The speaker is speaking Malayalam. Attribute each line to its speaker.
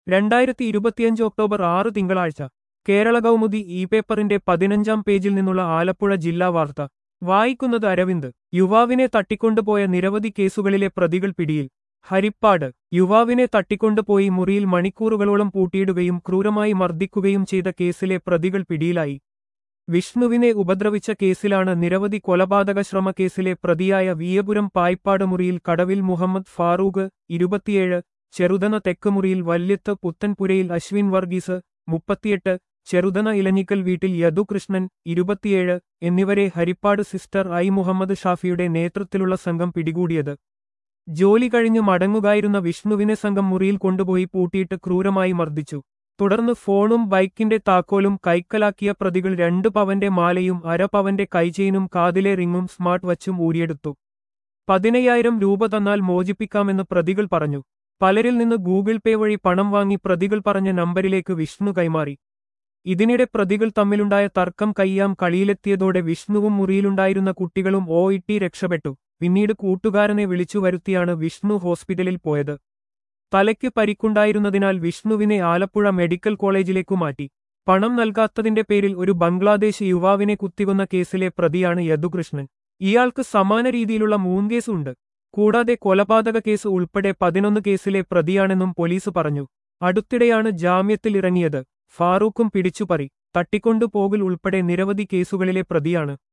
Speaker 1: രണ്ടായിരത്തി ഇരുപത്തിയഞ്ച് ഒക്ടോബർ ആറ് തിങ്കളാഴ്ച കേരള കൗമുദി ഇ പേപ്പറിന്റെ പതിനഞ്ചാം പേജിൽ നിന്നുള്ള ആലപ്പുഴ ജില്ലാ വാർത്ത വായിക്കുന്നത് അരവിന്ദ് യുവാവിനെ തട്ടിക്കൊണ്ടുപോയ നിരവധി കേസുകളിലെ പ്രതികൾ പിടിയിൽ ഹരിപ്പാട് യുവാവിനെ തട്ടിക്കൊണ്ടുപോയി മുറിയിൽ മണിക്കൂറുകളോളം പൂട്ടിയിടുകയും ക്രൂരമായി മർദ്ദിക്കുകയും ചെയ്ത കേസിലെ പ്രതികൾ പിടിയിലായി വിഷ്ണുവിനെ ഉപദ്രവിച്ച കേസിലാണ് നിരവധി കൊലപാതക ശ്രമ കേസിലെ പ്രതിയായ വിയപുരം പായ്പാട് മുറിയിൽ കടവിൽ മുഹമ്മദ് ഫാറൂഖ് ഇരുപത്തിയേഴ് ചെറുതന തെക്ക് മുറിയിൽ വല്യത്ത് പുത്തൻപുരയിൽ അശ്വിൻ വർഗീസ് മുപ്പത്തിയെട്ട് ചെറുതന ഇലഞ്ഞിക്കൽ വീട്ടിൽ യദുകൃഷ്ണൻ ഇരുപത്തിയേഴ് എന്നിവരെ ഹരിപ്പാട് സിസ്റ്റർ ഐ മുഹമ്മദ് ഷാഫിയുടെ നേതൃത്വത്തിലുള്ള സംഘം പിടികൂടിയത് ജോലി കഴിഞ്ഞ് മടങ്ങുകയായിരുന്ന വിഷ്ണുവിനെ സംഘം മുറിയിൽ കൊണ്ടുപോയി പൂട്ടിയിട്ട് ക്രൂരമായി മർദ്ദിച്ചു തുടർന്ന് ഫോണും ബൈക്കിന്റെ താക്കോലും കൈക്കലാക്കിയ പ്രതികൾ രണ്ട് പവന്റെ മാലയും അര പവന്റെ കൈചെയിനും കാതിലെ റിങ്ങും സ്മാർട്ട് വച്ചും ഊരിയെടുത്തു പതിനയ്യായിരം രൂപ തന്നാൽ മോചിപ്പിക്കാമെന്ന് പ്രതികൾ പറഞ്ഞു പലരിൽ നിന്ന് ഗൂഗിൾ പേ വഴി പണം വാങ്ങി പ്രതികൾ പറഞ്ഞ നമ്പരിലേക്ക് വിഷ്ണു കൈമാറി ഇതിനിടെ പ്രതികൾ തമ്മിലുണ്ടായ തർക്കം കയ്യാം കളിയിലെത്തിയതോടെ വിഷ്ണുവും മുറിയിലുണ്ടായിരുന്ന കുട്ടികളും ഓ ഇട്ടി രക്ഷപ്പെട്ടു പിന്നീട് കൂട്ടുകാരനെ വിളിച്ചു വരുത്തിയാണ് വിഷ്ണു ഹോസ്പിറ്റലിൽ പോയത് തലയ്ക്ക് പരിക്കുണ്ടായിരുന്നതിനാൽ വിഷ്ണുവിനെ ആലപ്പുഴ മെഡിക്കൽ കോളേജിലേക്കു മാറ്റി പണം നൽകാത്തതിന്റെ പേരിൽ ഒരു ബംഗ്ലാദേശ് യുവാവിനെ കുത്തികൊന്ന കേസിലെ പ്രതിയാണ് യദുകൃഷ്ണൻ ഇയാൾക്ക് സമാന രീതിയിലുള്ള മൂന്ന് കേസുണ്ട് കൂടാതെ കൊലപാതക കേസ് ഉൾപ്പെടെ പതിനൊന്ന് കേസിലെ പ്രതിയാണെന്നും പോലീസ് പറഞ്ഞു അടുത്തിടെയാണ് ജാമ്യത്തിൽ ഇറങ്ങിയത് ഫാറൂഖും പിടിച്ചുപറി തട്ടിക്കൊണ്ടുപോകൽ ഉൾപ്പെടെ നിരവധി കേസുകളിലെ പ്രതിയാണ്